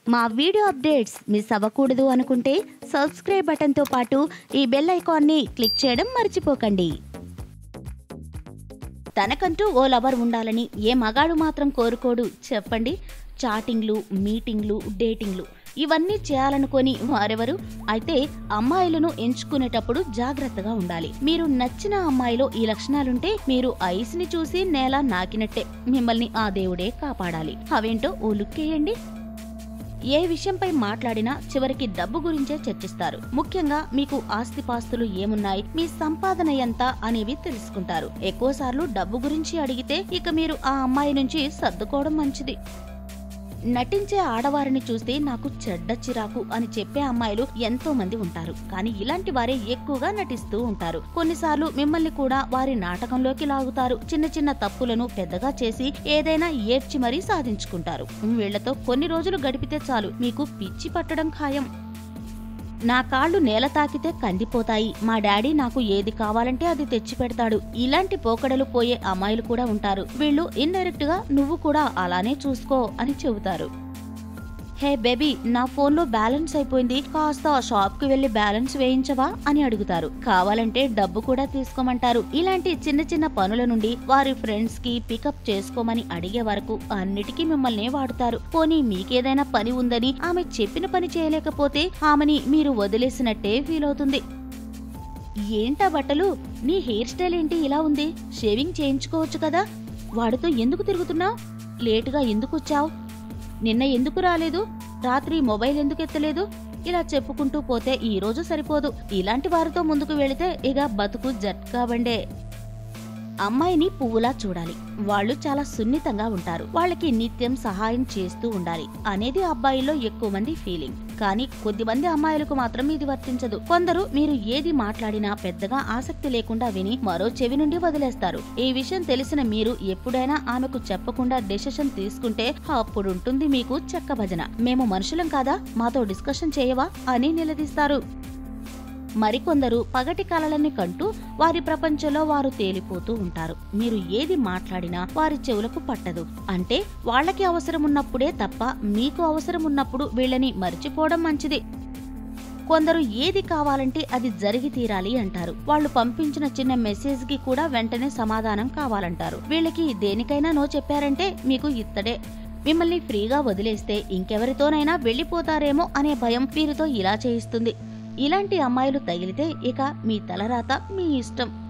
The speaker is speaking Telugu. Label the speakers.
Speaker 1: మా వీడియో అప్డేట్స్ మిస్ అవ్వకూడదు అనుకుంటే సబ్స్క్రైబ్ బటన్తో పాటు ఈ బెల్ ఐకాన్ని క్లిక్ చేయడం మర్చిపోకండి తనకంటూ ఓ లవర్ ఉండాలని ఏ మగాడు మాత్రం కోరుకోడు చెప్పండి చాటింగ్లు మీటింగ్లు డేటింగ్లు ఇవన్నీ చేయాలనుకొని వారెవరు అయితే అమ్మాయిలను ఎంచుకునేటప్పుడు జాగ్రత్తగా ఉండాలి మీరు నచ్చిన అమ్మాయిలో ఈ లక్షణాలుంటే మీరు ఐస్ ని చూసి నేల నాకినట్టే మిమ్మల్ని ఆ దేవుడే కాపాడాలి అవేంటో ఓ లుక్కేయండి ఏ విషయంపై మాట్లాడినా చివరికి డబ్బు గురించే చర్చిస్తారు ముఖ్యంగా మీకు ఆస్తిపాస్తులు ఏమున్నాయి మీ సంపాదన ఎంత అనేవి తెలుసుకుంటారు ఎక్కువసార్లు డబ్బు గురించి అడిగితే ఇక మీరు ఆ అమ్మాయి నుంచి సర్దుకోవడం మంచిది నటించే ఆడవారిని చూస్తే నాకు చెడ్డ చిరాకు అని చెప్పే అమ్మాయిలు ఎంతో మంది ఉంటారు కానీ ఇలాంటి వారే ఎక్కువగా నటిస్తూ ఉంటారు కొన్నిసార్లు మిమ్మల్ని కూడా వారి నాటకంలోకి లాగుతారు చిన్న చిన్న తప్పులను పెద్దగా చేసి ఏదైనా ఏడ్చి మరీ సాధించుకుంటారు వీళ్లతో కొన్ని రోజులు గడిపితే చాలు మీకు పిచ్చి పట్టడం ఖాయం నా కాళ్ళు నేల తాకితే కందిపోతాయి మా డాడీ నాకు ఏది కావాలంటే అది తెచ్చి పెడతాడు ఇలాంటి పోకడలు పోయే అమ్మాయిలు కూడా ఉంటారు వీళ్ళు ఇండైరెక్ట్ గా నువ్వు కూడా అలానే చూసుకో అని చెబుతారు హే బేబీ నా ఫోన్లో బ్యాలెన్స్ అయిపోయింది కాస్త షాప్ కి వెళ్లి బ్యాలెన్స్ వేయించవా అని అడుగుతారు కావాలంటే డబ్బు కూడా తీసుకోమంటారు ఇలాంటి చిన్న చిన్న పనుల నుండి వారి ఫ్రెండ్స్ కి పికప్ చేసుకోమని అడిగే వరకు అన్నిటికీ మిమ్మల్ని వాడుతారు పోనీ మీకేదైనా పని ఉందని ఆమె చెప్పిన పని చేయలేకపోతే ఆమెని మీరు వదిలేసినట్టే ఫీల్ అవుతుంది ఏంటా బట్టలు నీ హెయిర్ స్టైల్ ఏంటి ఇలా ఉంది షేవింగ్ చేయించుకోవచ్చు కదా వాడితో ఎందుకు తిరుగుతున్నావు లేటుగా ఎందుకు వచ్చావు నిన్న ఎందుకు రాలేదు రాత్రి మొబైల్ ఎందుకు ఎత్తలేదు ఇలా చెప్పుకుంటూ పోతే ఈ రోజు సరిపోదు ఇలాంటి వారితో ముందుకు వెళితే ఇక బతుకు జట్కా బండే అమ్మాయిని పువ్వులా చూడాలి వాళ్ళు చాలా సున్నితంగా ఉంటారు వాళ్ళకి నిత్యం సహాయం చేస్తూ ఉండాలి అనేది అబ్బాయిల్లో ఎక్కువ మంది ఫీలింగ్ కానీ కొద్దిమంది అమ్మాయిలకు మాత్రం ఇది వర్తించదు కొందరు మీరు ఏది మాట్లాడినా పెద్దగా ఆసక్తి లేకుండా విని మరో చెవి నుండి వదిలేస్తారు ఈ విషయం తెలిసిన మీరు ఎప్పుడైనా ఆమెకు చెప్పకుండా డెసిషన్ తీసుకుంటే అప్పుడుంటుంది మీకు చెక్క భజన మేము మనుషులం కాదా మాతో డిస్కషన్ చేయవా అని నిలదీస్తారు మరికొందరు పగటి కలలని కంటూ వారి ప్రపంచంలో వారు తేలిపోతూ ఉంటారు మీరు ఏది మాట్లాడినా వారి చెవులకు పట్టదు అంటే వాళ్ళకి అవసరం ఉన్నప్పుడే తప్ప మీకు అవసరం ఉన్నప్పుడు వీళ్ళని మర్చిపోవడం మంచిది కొందరు ఏది కావాలంటే అది జరిగి తీరాలి అంటారు వాళ్ళు పంపించిన చిన్న మెసేజ్ కి కూడా వెంటనే సమాధానం కావాలంటారు వీళ్ళకి దేనికైనా నో చెప్పారంటే మీకు ఇత్తడే మిమ్మల్ని ఫ్రీగా వదిలేస్తే ఇంకెవరితోనైనా వెళ్ళిపోతారేమో అనే భయం వీరితో ఇలా చేయిస్తుంది ఇలాంటి అమ్మాయిలు తగిలితే ఇక మీ తలరాత మీ ఇష్టం